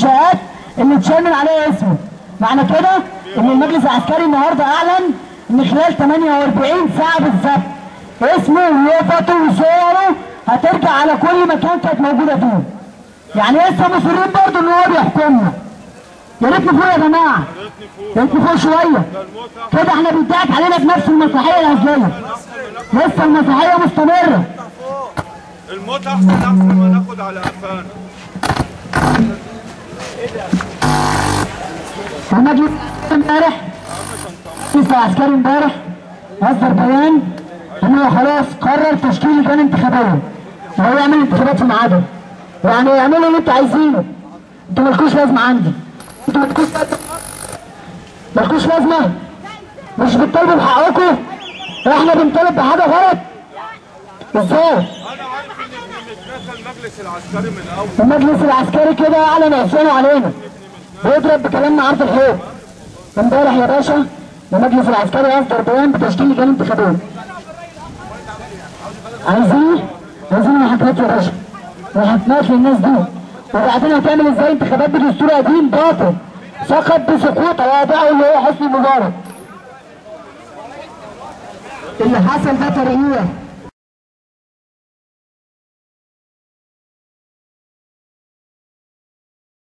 المنشآت اللي اتشال من عليها اسمه معنى كده ان المجلس العسكري النهارده اعلن ان خلال 48 ساعه بالظبط اسمه ويافته وصوره هترجع على كل مكان كانت موجوده فيه يعني لسه مصرين برضه ان هو بيحكمنا يا ريت نفوق يا جماعه يا ريت نفوق شويه كده احنا بيضحك علينا بنفس المسرحيه الهزليه لسه المسرحيه مستمره الموت احسن احسن ما ناخد على قفانا المجلس امبارح لسه عسكري امبارح اصدر بيان ان هو خلاص قرر تشكيل لجان انتخابيه وهو يعمل انتخابات في ميعادها يعني اعملوا اللي انتوا عايزينه انتوا مالكوش لازمه عندي انتوا مالكوش لازمه مالكوش لازمه مش بتطالبوا بحقكم احنا بنطالب بحاجه غلط ازاي؟ انا عارف ان نتناسى المجلس العسكري من اول المجلس العسكري كده اعلن عصيانه علينا بيضرب بكلام عرض الحقوق امبارح يا باشا المجلس العسكري اصدر بيان بتشكيل لجان انتخابات عايزين عايزين محاكمات يا باشا محاكمات للناس دي وبعدين هتعمل ازاي انتخابات بدستور قديم باطل سقط بسقوط واضعه اللي هو حسني مبارك اللي حصل ده ترقيه